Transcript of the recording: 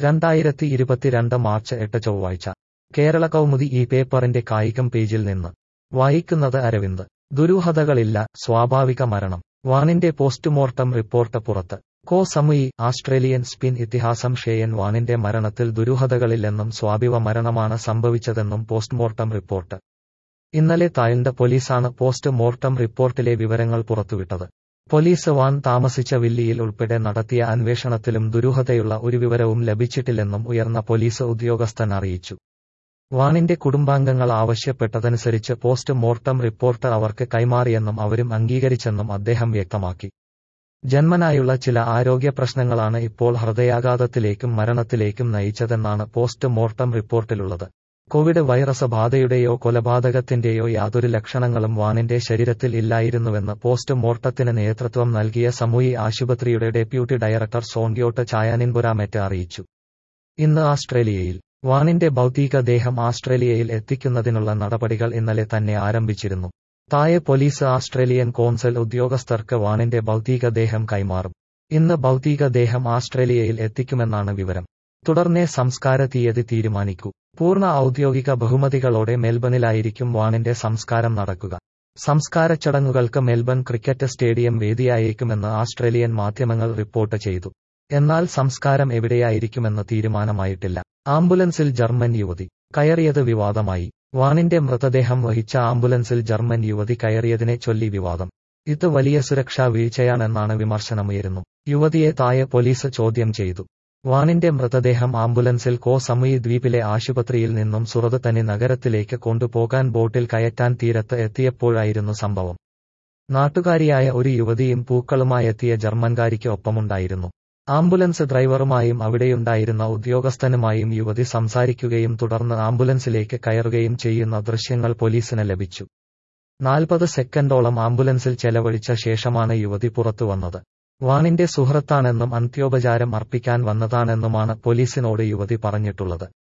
രണ്ടായിരത്തി ഇരുപത്തിരണ്ട് മാർച്ച് എട്ട് ചൊവ്വാഴ്ച കേരള കൗമുദി ഈ പേപ്പറിന്റെ കായികം പേജിൽ നിന്ന് വായിക്കുന്നത് അരവിന്ദ് ദുരൂഹതകളില്ല സ്വാഭാവിക മരണം വാണിന്റെ പോസ്റ്റ്മോർട്ടം റിപ്പോർട്ട് പുറത്ത് കോ സമുയി ആസ്ട്രേലിയൻ സ്പിൻ ഇതിഹാസം ഷേയൻ വാണിന്റെ മരണത്തിൽ ദുരൂഹതകളില്ലെന്നും സ്വാഭാവിക മരണമാണ് സംഭവിച്ചതെന്നും പോസ്റ്റ്മോർട്ടം റിപ്പോർട്ട് ഇന്നലെ തായ്ലൻഡ് പോലീസാണ് പോസ്റ്റ് മോർട്ടം റിപ്പോർട്ടിലെ വിവരങ്ങൾ പുറത്തുവിട്ടത് പോലീസ് വാൻ താമസിച്ച വില്ലിയിൽ ഉൾപ്പെടെ നടത്തിയ അന്വേഷണത്തിലും ദുരൂഹതയുള്ള ഒരു വിവരവും ലഭിച്ചിട്ടില്ലെന്നും ഉയർന്ന പോലീസ് ഉദ്യോഗസ്ഥൻ അറിയിച്ചു വാണിന്റെ കുടുംബാംഗങ്ങൾ ആവശ്യപ്പെട്ടതനുസരിച്ച് പോസ്റ്റ് മോർട്ടം റിപ്പോർട്ട് അവർക്ക് കൈമാറിയെന്നും അവരും അംഗീകരിച്ചെന്നും അദ്ദേഹം വ്യക്തമാക്കി ജന്മനായുള്ള ചില ആരോഗ്യ പ്രശ്നങ്ങളാണ് ഇപ്പോൾ ഹൃദയാഘാതത്തിലേക്കും മരണത്തിലേക്കും നയിച്ചതെന്നാണ് പോസ്റ്റ് മോർട്ടം റിപ്പോർട്ടിലുള്ളത് കോവിഡ് വൈറസ് ബാധയുടെയോ കൊലപാതകത്തിന്റെയോ യാതൊരു ലക്ഷണങ്ങളും വാണിന്റെ ശരീരത്തിൽ ഇല്ലായിരുന്നുവെന്ന് പോസ്റ്റ് മോർട്ടത്തിന് നേതൃത്വം നൽകിയ സമൂഹി ആശുപത്രിയുടെ ഡെപ്യൂട്ടി ഡയറക്ടർ സോൺഗ്യോട്ട് ചായാനിൻപുരാമെറ്റ് അറിയിച്ചു ഇന്ന് ആസ്ട്രേലിയയിൽ വാണിന്റെ ഭൗതികദേഹം ആസ്ട്രേലിയയിൽ എത്തിക്കുന്നതിനുള്ള നടപടികൾ ഇന്നലെ തന്നെ ആരംഭിച്ചിരുന്നു താഴെ പോലീസ് ആസ്ട്രേലിയൻ കോൺസൽ ഉദ്യോഗസ്ഥർക്ക് വാണിന്റെ ഭൗതികദേഹം കൈമാറും ഇന്ന് ഭൗതികദേഹം ആസ്ട്രേലിയയിൽ എത്തിക്കുമെന്നാണ് വിവരം തുടർന്നേ സംസ്കാര തീയതി തീരുമാനിക്കൂ പൂർണ്ണ ഔദ്യോഗിക ബഹുമതികളോടെ മെൽബണിലായിരിക്കും വാണിന്റെ സംസ്കാരം നടക്കുക സംസ്കാര ചടങ്ങുകൾക്ക് മെൽബൺ ക്രിക്കറ്റ് സ്റ്റേഡിയം വേദിയായേക്കുമെന്ന് ആസ്ട്രേലിയൻ മാധ്യമങ്ങൾ റിപ്പോർട്ട് ചെയ്തു എന്നാൽ സംസ്കാരം എവിടെയായിരിക്കുമെന്ന് തീരുമാനമായിട്ടില്ല ആംബുലൻസിൽ ജർമ്മൻ യുവതി കയറിയത് വിവാദമായി വാണിന്റെ മൃതദേഹം വഹിച്ച ആംബുലൻസിൽ ജർമ്മൻ യുവതി കയറിയതിനെ ചൊല്ലി വിവാദം ഇത് വലിയ സുരക്ഷാ വീഴ്ചയാണെന്നാണ് വിമർശനമുയരുന്നു യുവതിയെ താഴെ പോലീസ് ചോദ്യം ചെയ്തു വാണിന്റെ മൃതദേഹം ആംബുലൻസിൽ കോ സമുയി ദ്വീപിലെ ആശുപത്രിയിൽ നിന്നും സുറത് തനി നഗരത്തിലേക്ക് കൊണ്ടുപോകാൻ ബോട്ടിൽ കയറ്റാൻ തീരത്ത് എത്തിയപ്പോഴായിരുന്നു സംഭവം നാട്ടുകാരിയായ ഒരു യുവതിയും പൂക്കളുമായെത്തിയ ജർമ്മൻകാരിക്ക് ഒപ്പമുണ്ടായിരുന്നു ആംബുലൻസ് ഡ്രൈവറുമായും അവിടെയുണ്ടായിരുന്ന ഉദ്യോഗസ്ഥനുമായും യുവതി സംസാരിക്കുകയും തുടർന്ന് ആംബുലൻസിലേക്ക് കയറുകയും ചെയ്യുന്ന ദൃശ്യങ്ങൾ പോലീസിന് ലഭിച്ചു നാൽപ്പത് സെക്കൻഡോളം ആംബുലൻസിൽ ചെലവഴിച്ച ശേഷമാണ് യുവതി പുറത്തു വന്നത് വാണിന്റെ സുഹൃത്താണെന്നും അന്ത്യോപചാരം അർപ്പിക്കാൻ വന്നതാണെന്നുമാണ് പോലീസിനോട് യുവതി പറഞ്ഞിട്ടുള്ളത്